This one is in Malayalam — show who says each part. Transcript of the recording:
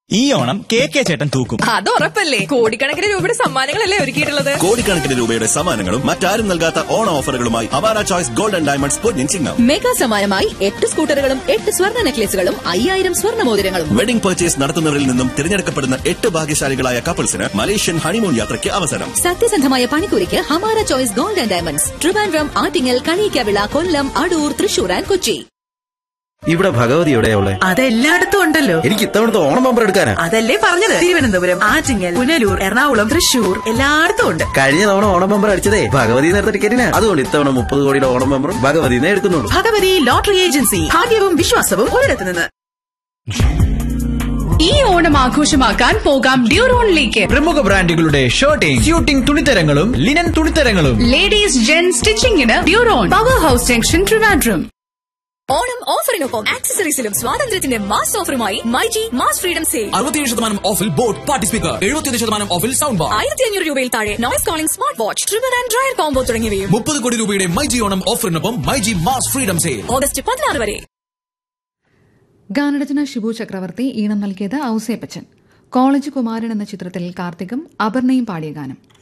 Speaker 1: ഈ ഓണം കെ കെ ചേട്ടൻ തൂക്കും
Speaker 2: അത് ഉറപ്പല്ലേ കോടിക്കണക്കിന് രൂപയുടെ സമ്മാനങ്ങളല്ലേ ഒരുക്കിയിട്ടുള്ളത്
Speaker 3: കോടിക്കണക്കിന് രൂപയുടെ സമ്മാനങ്ങളും മറ്റാരും നൽകാത്ത ഓണ ഓഫറുകളുമായി അവാര ചോയ്സ് ഗോൾഡൻ ഡയമണ്ട്സ് പൊന്നിൻ ചിങ്ങം
Speaker 4: മെഗാ സമ്മാനമായി എട്ട് സ്കൂട്ടറുകളും എട്ട് സ്വർണ്ണ നെക്ലേസുകളും അയ്യായിരം സ്വർണ്ണ മോതിരങ്ങളും
Speaker 3: വെഡിംഗ് പർച്ചേസ് നടത്തുന്നവരിൽ നിന്നും തിരഞ്ഞെടുക്കപ്പെടുന്ന എട്ട് ഭാഗ്യശാലികളായ കപ്പിൾസിന് മലേഷ്യൻ ഹണിമൂൺ യാത്രയ്ക്ക് അവസരം
Speaker 4: സത്യസന്ധമായ പണിക്കൂലിക്ക് Hamara choice gold and diamonds Trivandrum Attingal Kaniyakkavila Kollam Adoor Thrissur and Kochi
Speaker 5: ഇവിടെ ഭഗവതി എവിടെയാ ഉള്ളെ
Speaker 6: അതെല്ലായിടത്തും ഉണ്ടല്ലോ
Speaker 5: എനിക്ക് ഇത്തവണത്തെ ഓണം ബമ്പർ എടുക്കാനാ
Speaker 6: അതല്ലേ പറഞ്ഞത് തിരുവനന്തപുരം ആറ്റിങ്ങൽ പുനലൂർ എറണാകുളം തൃശൂർ എല്ലായിടത്തും ഉണ്ട്
Speaker 5: കഴിഞ്ഞ തവണ ഓണം ബമ്പർ അടിച്ചതേ ഭഗവതി നേരത്തെ ടിക്കറ്റിനാ അതുകൊണ്ട് ഇത്തവണ മുപ്പത് കോടിയുടെ ഓണം ബമ്പറും ഭഗവതിനെ എടുക്കുന്നുള്ളൂ
Speaker 6: ഭഗവതി ലോട്ടറി ഏജൻസി ഭാഗ്യവും വിശ്വാസവും ഒരിടത്ത് നിന്ന്
Speaker 7: ഈ ഓണം ആഘോഷമാക്കാൻ പോകാം ഡ്യൂറോണിലേക്ക്
Speaker 8: പ്രമുഖ ബ്രാൻഡുകളുടെ ഷർട്ടിംഗ് സ്യൂട്ടിംഗ് തുണിത്തരങ്ങളും ലിനൻ തുണിത്തരങ്ങളും
Speaker 7: ലേഡീസ് ജെൻ സ്റ്റിച്ചിങ്ങിന് Duron power house junction Trivandrum
Speaker 4: Onam ഓഫറിനൊപ്പം ആക്സസറീസിലും സ്വാതന്ത്ര്യത്തിന്റെ മാസ് ഓഫറുമായി മൈജി മാസ് ഫ്രീഡം സെയിൽ
Speaker 9: അറുപത്തിയേഴ് ശതമാനം ഓഫിൽ ബോട്ട് പാർട്ടി സ്പീക്കർ എഴുപത്തിയൊന്ന് ശതമാനം ഓഫിൽ സൗണ്ട് ബാർ
Speaker 4: ആയിരത്തി അഞ്ഞൂറ് രൂപയിൽ താഴെ noise calling smart watch trimmer and dryer combo തുടങ്ങിയവയും
Speaker 9: മുപ്പത് കോടി രൂപയുടെ മൈജി ഓണം ഓഫറിനൊപ്പം myG mass freedom sale
Speaker 4: August പതിനാറ് വരെ
Speaker 10: ഗാനരചന ഷിബു ചക്രവർത്തി ഈണം നൽകിയത് ഔസേപ്പച്ചൻ കോളേജ് കുമാരൻ എന്ന ചിത്രത്തിൽ കാർത്തികും അപർണയും പാടിയ ഗാനം